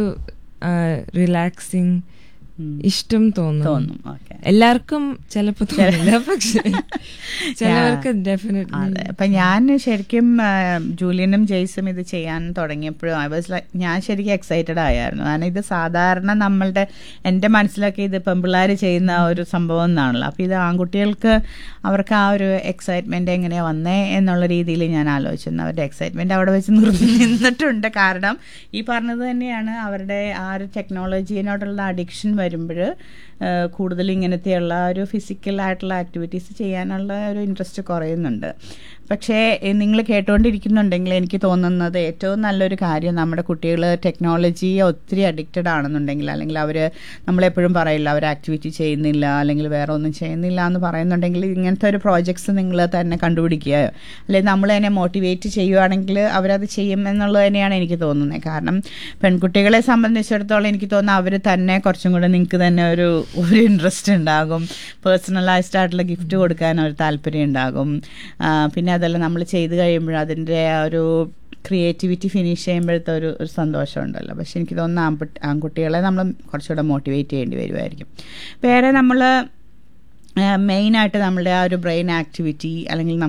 റിലാക്സിങ് ഉം. ഇഷ്ടം തോന്നും തോന്നും ഓക്കെ എല്ലാവർക്കും ചിലപ്പോ തോന്നില്ല പക്ഷെ ചിലവർക്ക് അതെ ഡെഫിനറ്റ്ലി അപ്പൊ ഞാൻ ശരിക്കും ആ, ജൂലിയനും ജെയ്സും ഇത് ചെയ്യാൻ തുടങ്ങിയപ്പോഴും ഐ വാസ് ലൈക്ക് ഞാൻ ശരിക്കും എക്സൈറ്റഡ് ആയിരുന്നു കാരണം ഇത് സാധാരണ നമ്മളുടെ എൻ്റെ മനസ്സിലൊക്കെ ഇത് പെമ്പിള്ളാർ ചെയ്യുന്ന ഒരു സംഭവം എന്നാണല്ലോ അപ്പോൾ ഇത് ആൺകുട്ടികൾക്ക് അവർക്ക് ആ ഒരു എക്സൈറ്റ്മെന്റ് എങ്ങനെയാ വന്നേ എന്നുള്ള രീതിയിൽ ഞാൻ ആലോചിച്ചിരുന്നു അവരുടെ എക്സൈറ്റ്മെന്റ് അവിടെ വെച്ച് നിർത്തി നിന്നിട്ടുണ്ട് കാരണം ഈ പറഞ്ഞത് തന്നെയാണ് അവരുടെ ആ ഒരു ടെക്നോളജീനോടുള്ള അഡിക്ഷൻ വരുമ്പോൾ കൂടുതൽ ഇങ്ങനത്തെയുള്ള ഒരു ഫിസിക്കൽ ആയിട്ടുള്ള ആക്ടിവിറ്റീസ് ചെയ്യാനുള്ള ഒരു ഇൻട്രസ്റ്റ് കുറയുന്നുണ്ട് പക്ഷേ നിങ്ങൾ കേട്ടുകൊണ്ടിരിക്കുന്നുണ്ടെങ്കിൽ എനിക്ക് തോന്നുന്നത് ഏറ്റവും നല്ലൊരു കാര്യം നമ്മുടെ കുട്ടികൾ ടെക്നോളജിയെ ഒത്തിരി അഡിക്റ്റഡ് ആണെന്നുണ്ടെങ്കിൽ അല്ലെങ്കിൽ അവർ നമ്മളെപ്പോഴും പറയില്ല അവർ ആക്ടിവിറ്റി ചെയ്യുന്നില്ല അല്ലെങ്കിൽ വേറെ ഒന്നും ചെയ്യുന്നില്ല എന്ന് പറയുന്നുണ്ടെങ്കിൽ ഇങ്ങനത്തെ ഒരു പ്രോജക്ട്സ് നിങ്ങൾ തന്നെ കണ്ടുപിടിക്കുക അല്ലെങ്കിൽ നമ്മൾ തന്നെ മോട്ടിവേറ്റ് ചെയ്യുവാണെങ്കിൽ അവരത് ചെയ്യും എന്നുള്ളത് തന്നെയാണ് എനിക്ക് തോന്നുന്നത് കാരണം പെൺകുട്ടികളെ സംബന്ധിച്ചിടത്തോളം എനിക്ക് തോന്നുന്നു അവർ തന്നെ കുറച്ചും കൂടെ നിങ്ങൾക്ക് തന്നെ ഒരു ഒരു ഇൻട്രസ്റ്റ് ഉണ്ടാകും പേഴ്സണലൈസ്ഡ് ആയിട്ടുള്ള ഗിഫ്റ്റ് കൊടുക്കാൻ ഒരു താല്പര്യം ഉണ്ടാകും ആ, പിന്നെ അതെല്ലാം നമ്മൾ ചെയ്ത് കഴിയുമ്പോൾ അതിൻ്റെ ആ ഒരു ക്രിയേറ്റിവിറ്റി ഫിനിഷ് ചെയ്യുമ്പോഴത്തെ ഒരു ഒരു സന്തോഷം ഉണ്ടല്ലോ പക്ഷെ എനിക്ക് തോന്നുന്നു ആൺകുട്ടി ആൺകുട്ടികളെ നമ്മൾ കുറച്ചുകൂടെ മോട്ടിവേറ്റ് ചെയ്യേണ്ടി വരുമായിരിക്കും വേറെ നമ്മൾ മെയിനായിട്ട് നമ്മളുടെ ആ ഒരു ബ്രെയിൻ ആക്ടിവിറ്റി അല്ലെങ്കിൽ നമുക്ക്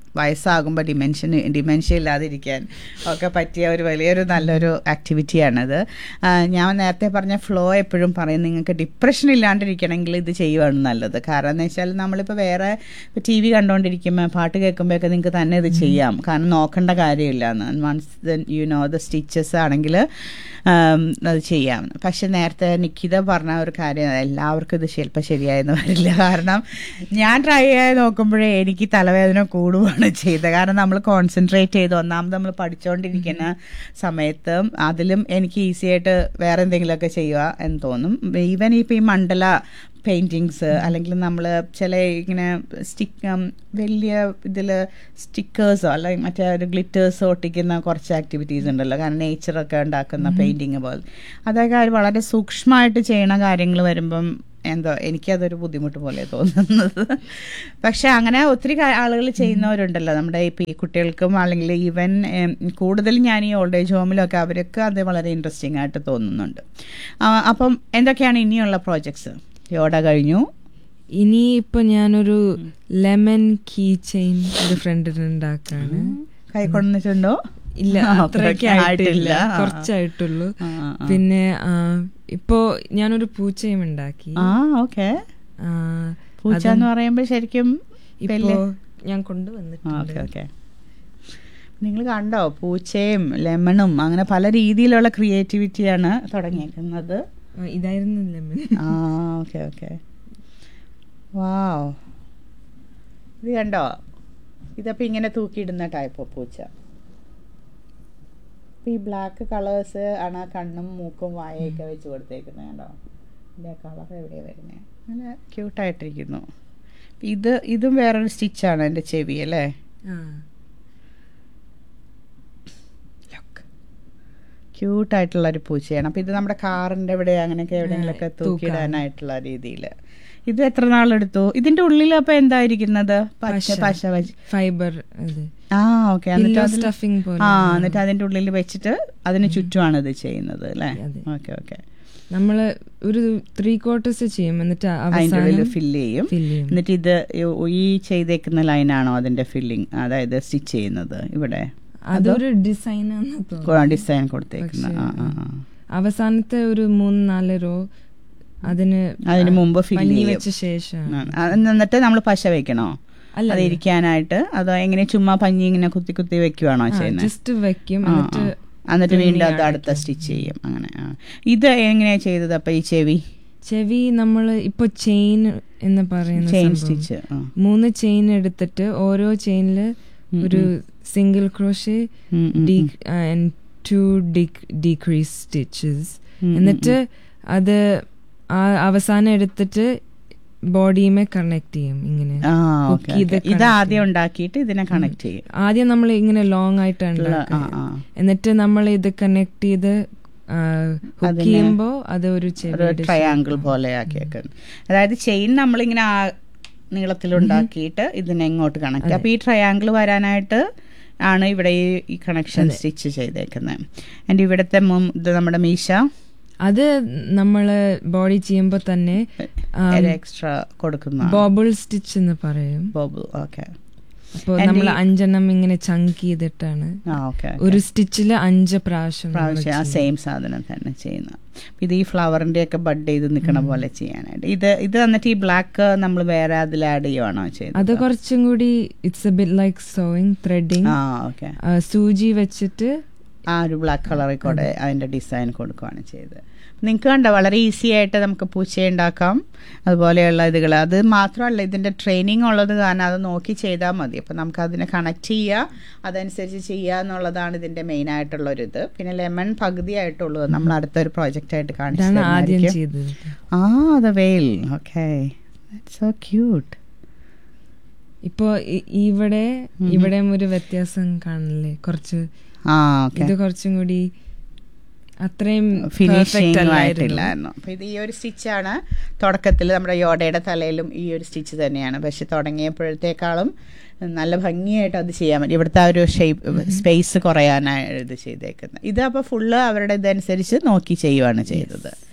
വയസ്സാകുമ്പോൾ ഡിമെൻഷൻ ഡിമെൻഷ്യ ഇല്ലാതിരിക്കാൻ ഒക്കെ പറ്റിയ ഒരു വലിയൊരു നല്ലൊരു ആക്ടിവിറ്റിയാണത് ആ, ഞാൻ നേരത്തെ പറഞ്ഞ ഫ്ലോ എപ്പോഴും പറയും നിങ്ങൾക്ക് ഡിപ്രഷൻ ഇല്ലാണ്ടിരിക്കണമെങ്കിൽ ഇത് ചെയ്യുവാണ് നല്ലത് കാരണം എന്ന് വെച്ചാൽ നമ്മളിപ്പോൾ വേറെ ടി വി കണ്ടുകൊണ്ടിരിക്കുമ്പോൾ പാട്ട് കേൾക്കുമ്പോഴൊക്കെ നിങ്ങൾക്ക് തന്നെ ഇത് ചെയ്യാം കാരണം നോക്കേണ്ട കാര്യമില്ല എന്ന് once you know the stitches ആണെങ്കിൽ അത് ചെയ്യാം പക്ഷെ നേരത്തെ നിക്കിത പറഞ്ഞ ഒരു കാര്യം എല്ലാവർക്കും ഇത് ചിലപ്പോൾ ശരിയായെന്ന് വരില്ല കാരണം ഞാൻ ട്രൈ ചെയ്ത് നോക്കുമ്പോഴേ എനിക്ക് തലവേദന കൂടുകയാണ് ചെയ്തത് കാരണം നമ്മൾ കോൺസെൻട്രേറ്റ് ചെയ്ത് ഒന്നാമത് നമ്മൾ പഠിച്ചുകൊണ്ടിരിക്കുന്ന സമയത്ത് അതിലും എനിക്ക് ഈസി ആയിട്ട് വേറെ എന്തെങ്കിലുമൊക്കെ ചെയ്യുക എന്ന് തോന്നും ഈവൻ ഇപ്പം ഈ മണ്ഡല പെയിൻറ്റിങ്സ് അല്ലെങ്കിൽ നമ്മൾ ചില ഇങ്ങനെ സ്റ്റിക്ക് വലിയ ഇതിൽ സ്റ്റിക്കേഴ്സോ അല്ലെങ്കിൽ മറ്റേ ഒരു ഗ്ലിറ്റേഴ്സ് ഒട്ടിക്കുന്ന കുറച്ച് ആക്ടിവിറ്റീസ് ഉണ്ടല്ലോ കാരണം നേച്ചറൊക്കെ ഉണ്ടാക്കുന്ന പെയിൻറ്റിങ് പോലെ അതൊക്കെ അവർ വളരെ സൂക്ഷ്മമായിട്ട് ചെയ്യണ കാര്യങ്ങൾ വരുമ്പം എന്തോ എനിക്കതൊരു ബുദ്ധിമുട്ട് പോലെ തോന്നുന്നത് പക്ഷെ അങ്ങനെ ഒത്തിരി ആളുകൾ ചെയ്യുന്നവരുണ്ടല്ലോ നമ്മുടെ ഇപ്പം ഈ കുട്ടികൾക്കും അല്ലെങ്കിൽ ഈവൻ കൂടുതൽ ഞാൻ ഈ ഓൾഡ് ഏജ് ഹോമിലൊക്കെ അവരൊക്കെ അത് വളരെ ഇൻട്രസ്റ്റിംഗ് ആയിട്ട് തോന്നുന്നുണ്ട് ആ, അപ്പം എന്തൊക്കെയാണ് ഇനിയുള്ള പ്രോജക്ട്സ് യോട കഴിഞ്ഞു ഇനി ഇപ്പൊ ഞാനൊരു ലെമൺ കീ ചെയിൻ ഒരു ഫ്രണ്ടിന് ഉണ്ടാക്കാണ് കൈ കൊണ്ടിട്ടുണ്ടോ ഇല്ല ആ, അത്രയൊക്കെ അത്രയ്ക്ക് ആയിട്ടില്ല ആയിട്ടില്ല. ആ. കുറച്ചായിട്ടുള്ളൂ ആ, ആ, ആ. പിന്നെ ആ, ഇപ്പോ ഞാനൊരു പൂച്ചയും ഉണ്ടാക്കി ആ ഓക്കെ ആ, പൂച്ച എന്ന് പറയുമ്പോൾ ശരിക്കും ഇപ്പോ വലിയ ഞാൻ ഓക്കെ കൊണ്ടുവന്നിട്ടുണ്ട് ഓക്കെ നിങ്ങൾ കണ്ടോ പൂച്ചയും ലെമണും അങ്ങനെ പല രീതിയിലുള്ള ക്രിയേറ്റിവിറ്റിയാണ് തുടങ്ങിയേക്കുന്നത് ആ, ഇതായിരുന്നു ലെമൺ ആ ഓക്കെ ഓക്കെ വാവ് ഇത് കണ്ടോ ഇതപ്പോൾ ഇങ്ങനെ തൂക്കിയിടുന്ന ടൈപ്പ് പൂച്ച ഇപ്പം ഈ ബ്ലാക്ക് കളേഴ്സ് ആണ് ആ കണ്ണും മൂക്കും വായയൊക്കെ വെച്ച് കൊടുത്തേക്കുന്നത് കണ്ടോ ഇതിൻ്റെ കളർ എവിടെയാണ് വരുന്നത് നല്ല ക്യൂട്ടായിട്ടിരിക്കുന്നു ഇത് ഇതും വേറൊരു സ്റ്റിച്ചാണ് എൻ്റെ ചെവി അല്ലേ ക്യൂട്ടായിട്ടുള്ള ഒരു പൂച്ചയാണ് അപ്പം ഇത് നമ്മുടെ കാറിൻ്റെ ഇവിടെ അങ്ങനെയൊക്കെ എവിടെയെങ്കിലുമൊക്കെ ആ, തൂക്കിയിടാനായിട്ടുള്ള രീതിയിൽ ഇത് എത്ര നാളെടുത്തു ഇതിന്റെ ഉള്ളിൽ അപ്പൊ എന്തായിരിക്കുന്നത് പച്ച പശ. പശ വെച്ച് ഫൈബർ അത് ആ ഓക്കെ എന്നിട്ട് അതിൽ- സ്റ്റഫിംഗ് പോലെ ആ എന്നിട്ട് അതിന്റെ ഉള്ളിൽ വെച്ചിട്ട് അതിന് ചുറ്റുമാണ് ഇത് ചെയ്യുന്നത് അല്ലേ അതെ. ഓക്കെ ഓക്കെ നമ്മള് ഒരു ത്രീ ക്വാർട്ടേഴ്സ് ചെയ്യും എന്നിട്ട് അതിന്റെ ഉള്ളിൽ അവസാനം ഫില്ല് ചെയ്യും fill ചെയ്യും. എന്നിട്ട് ഇത് ഈ ചെയ്തേക്കുന്ന ലൈനാണോ അതിന്റെ ഫില്ലിങ് അതായത് സ്റ്റിച്ച് ചെയ്യുന്നത് ഇവിടെ അതൊരു ഡിസൈൻ ഡിസൈൻ കൊടുത്തേക്കുന്ന ആ ആ ആ അവസാനത്തെ ഒരു മൂന്ന് നാല് റോ അതിന് അതിന് മുമ്പ് fill പഞ്ഞി ചെയ്യും. വെച്ച ശേഷം ആ, ആ, എന്നിട്ട് നമ്മൾ പശ വെക്കണോ അല്ല അത് ഇരിക്കാനായിട്ട് അതോ എങ്ങനെ ചുമ്മാ പഞ്ഞി ഇങ്ങനെ കുത്തി കുത്തി വെക്കുവാണോ ചെയ്യുന്നത് ജസ്റ്റ് വെക്കും ആ, എന്നിട്ട് ആ. എന്നിട്ട് തുണി വീണ്ടും അത് അടയ്ക്കും. അടുത്ത സ്റ്റിച്ച് ചെയ്യും അങ്ങനെ ആ. ഇത് എങ്ങനെയാ ചെയ്തത് അപ്പൊ ഈ ചെവി ചെവി നമ്മള് ഇപ്പൊ ചെയിൻ എന്ന് പറയുന്ന ചെയിൻ സംഭവം. സ്റ്റിച്ച് മൂന്ന് ചെയിൻ എടുത്തിട്ട് ഓരോ ചെയിനില് ഒരു single crochet to decrease stitches എന്നിട്ട് അത് ആ അവസാനം എടുത്തിട്ട് ബോഡിയുമേ കണക്ട് ചെയ്യും ഇങ്ങനെ ആ hook ഓക്കെ ചെയ്ത് ഇത് connect ആദ്യം ഉണ്ടാക്കിയിട്ട് ഇതിനെ കണക്ട് ചെയ്യും ആദ്യം നമ്മൾ ഇങ്ങനെ ലോങ് ആയിട്ടാണ് ഉള്ള- ആ, ഉണ്ടാക്കുക. ആ. എന്നിട്ട് നമ്മൾ ഇത് കണക്ട് ചെയ്ത് ഹുക്ക് അതിനെ- ചെയ്യുമ്പോ അത് ഒരു ഒരു ചെവിയുടെ ട്രയാങ്കിൾ പോലെ ആക്കിയേക്കുന്നു അതായത് ചെയിൻ നമ്മളിങ്ങനെ ആ നീളത്തിലുണ്ടാക്കിയിട്ട് ഇതിനെ എങ്ങോട്ട് കണക്ട് അപ്പൊ ഈ ട്രയാങ്കിൾ വരാനായിട്ട് ആണ് ഇവിടെ ഈ ഈ കണക്ഷൻ സ്റ്റിച്ച് ചെയ്തേക്കുന്നത് എൻ്റെ ഇവിടുത്തെ മും- ഇത് നമ്മുടെ മീശ അത് നമ്മള് ബോഡി ചെയ്യുമ്പോ തന്നെ എക്സ്ട്രാ കൊടുക്കുന്ന ബോബിൾ സ്റ്റിച്ച് എന്ന് പറയും ബോബിൾ ഓക്കെ അപ്പൊ And നമ്മൾ ഈ- അഞ്ചെണ്ണം ഇങ്ങനെ ചങ്ക് ചെയ്തിട്ടാണ് ആ ഓക്കെ ഒരു സ്റ്റിച്ചില് അഞ്ച് പ്രാവശ്യം നമ്മള് പ്രാവശ്യം ആ ചെയ്യും. സെയിം സാധനം തന്നെ ചെയ്യുന്ന ഇത് ഈ ഫ്ലവറിന്റെ ഒക്കെ ബഡ് ചെയ്ത് നിൽക്കണ പോലെ ചെയ്യാനായിട്ട് ഇത് ഇത് എന്നിട്ട് ഈ ബ്ലാക്ക് നമ്മൾ വേറെ അതിൽ ആഡ് ചെയ്യുവാണോ അത് ചെയ്യുന്നത് കുറച്ചും കൂടി it's a bit like sewing threading ആ ഓക്കെ സൂചി വെച്ചിട്ട് ആ ഒരു ബ്ലാക്ക് കളറിൽ കൂടെ അതിന്റെ ഡിസൈൻ കൊടുക്കുകയാണ് ചെയ്തത് നിങ്ങൾക്ക് കണ്ടോ വളരെ ഈസി ആയിട്ട് നമുക്ക് പൂച്ച ഉണ്ടാക്കാം അതുപോലെയുള്ള ഇതുകൾ അത് മാത്രമല്ല ഇതിന്റെ ട്രെയിനിങ് ഉള്ളത് കാരണം അത് നോക്കി ചെയ്താൽ മതി അപ്പം നമുക്ക് അതിനെ കണക്ട് ചെയ്യുക അതനുസരിച്ച് ചെയ്യുക എന്നുള്ളതാണ് ഇതിന്റെ മെയിൻ ആയിട്ടുള്ള ഒരു ഇത് പിന്നെ ലെമൺ പകുതിയായിട്ടുള്ളൂ നമ്മൾ അടുത്തൊരു പ്രോജക്റ്റ് ആയിട്ട് കാണിച്ചു ഇതാണ് ആദ്യം തരുന്നതായിരിക്കും. ചെയ്തത് ആ the whale okay so cute ഇപ്പൊ ഇ- ഇവിടെ ഇവിടെ ഒരു വ്യത്യാസം കാണില്ലേ കുറച്ച് ആ ഓക്കെ ഇത് കുറച്ചും കൂടി അത്രയും ഫിനിഷിംഗ് perfect അല്ലായിരുന്നു. ആയിട്ടില്ലായിരുന്നു അപ്പൊ ഇത് ഈ ഒരു സ്റ്റിച്ചാണ് തുടക്കത്തിൽ നമ്മുടെ യോടയുടെ തലയിലും ഈ ഒരു സ്റ്റിച്ച് തന്നെയാണ് പക്ഷെ തുടങ്ങിയപ്പോഴത്തേക്കാളും നല്ല ഭംഗിയായിട്ട് അത് ചെയ്യാൻ പറ്റും ഇവിടുത്തെ ആ ഒരു ഷേപ്പ് സ്പേസ് കുറയാനാണ് ഇത് ചെയ്തേക്കുന്നത് ഇത് അപ്പോൾ ഫുള്ള് അവരുടെ ഇതനുസരിച്ച് നോക്കി ചെയ്യുവാണ് ചെയ്തത്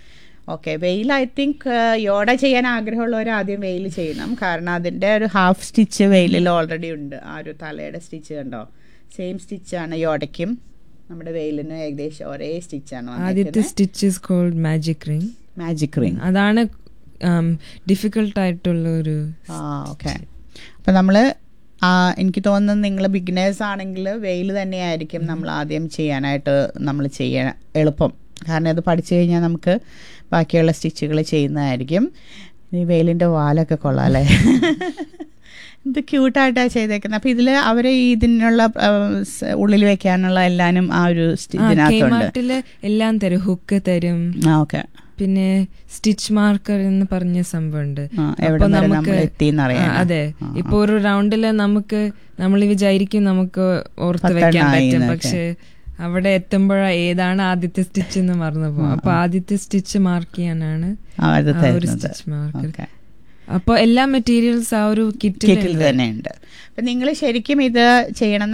ഓക്കെ വെയിൽ ഐ തിങ്ക് യോട ചെയ്യാൻ ആഗ്രഹമുള്ളവർ ആദ്യം വെയിൽ ചെയ്യണം കാരണം അതിൻ്റെ ഒരു ഹാഫ് സ്റ്റിച്ച് വെയിലിൽ ഓൾറെഡി ഉണ്ട് ആ ഒരു തലയുടെ സ്റ്റിച്ച് കണ്ടോ സെയിം സ്റ്റിച്ചാണ് യോടയ്ക്കും നമ്മുടെ വെയിലിനും ഏകദേശം ഒരേ സ്റ്റിച്ചാണ് ആദ്യത്തെ stitch is called magic ring magic ring അതാണ് ഡിഫിക്കൽട്ട് ആയിട്ടുള്ള ഒരു ആ ഓക്കെ അപ്പം നമ്മൾ എനിക്ക് തോന്നുന്നത് നിങ്ങൾ ബിഗിനേഴ്സ് ആണെങ്കിൽ വെയിൽ തന്നെയായിരിക്കും നമ്മൾ ആദ്യം ചെയ്യാനായിട്ട് നമ്മൾ ചെയ്യാൻ എളുപ്പം കാരണം ഇത് പഠിച്ചു കഴിഞ്ഞാൽ നമുക്ക് ബാക്കിയുള്ള സ്റ്റിച്ചുകൾ ചെയ്യുന്നതായിരിക്കും ഈ വെയിലിൻ്റെ വാലൊക്കെ കൊള്ളാം അല്ലേ ഇത് ക്യൂട്ടായിട്ടാണ് ചെയ്തേക്കുന്നത് അപ്പം ഇതിൽ അവർ ഇതിനുള്ള ആ, സ് ഉള്ളിൽ വെക്കാനുള്ള എല്ലാനും ആ ഒരു ഇതിനകത്തുണ്ട് കൈമാട്ടില് എല്ലാം തരും ഹുക്ക് തരും ആ ഓക്കെ പിന്നെ സ്റ്റിച്ച് മാർക്കർ എന്ന് പറഞ്ഞ സംഭവമുണ്ട് ആ, എവിടെ അപ്പൊ വരെ നമുക്ക് നമ്മൾ എത്തിയെന്നറിയാൻ. ആ, അതെ ആ, ഇപ്പൊ ഒരു റൗണ്ടില് നമുക്ക് നമ്മൾ വിചാരിക്കും നമുക്ക് ഓർത്ത് പത്തെണ്ണം വെക്കാൻ ആയി പറ്റും എന്നൊക്കെ. പക്ഷെ അവിടെ എത്തുമ്പോഴാ ഏതാണ് ആദ്യത്തെ സ്റ്റിച്ച് എന്ന് മറന്നു പോകും അപ്പൊ ആദ്യത്തെ സ്റ്റിച്ച് മാർക്ക് ചെയ്യാനാണ് ആ, അത് ആ ഒരു തരുന്നത് സ്റ്റിച്ച് മാർക്കർ ഓക്കെ അപ്പൊ എല്ലാ മെറ്റീരിയൽസ് ആ ഒരു കിറ്റിൽ കിറ്റിൽ തന്നെയുണ്ട് അപ്പം നിങ്ങൾ ശരിക്കും ഇത് ചെയ്യണം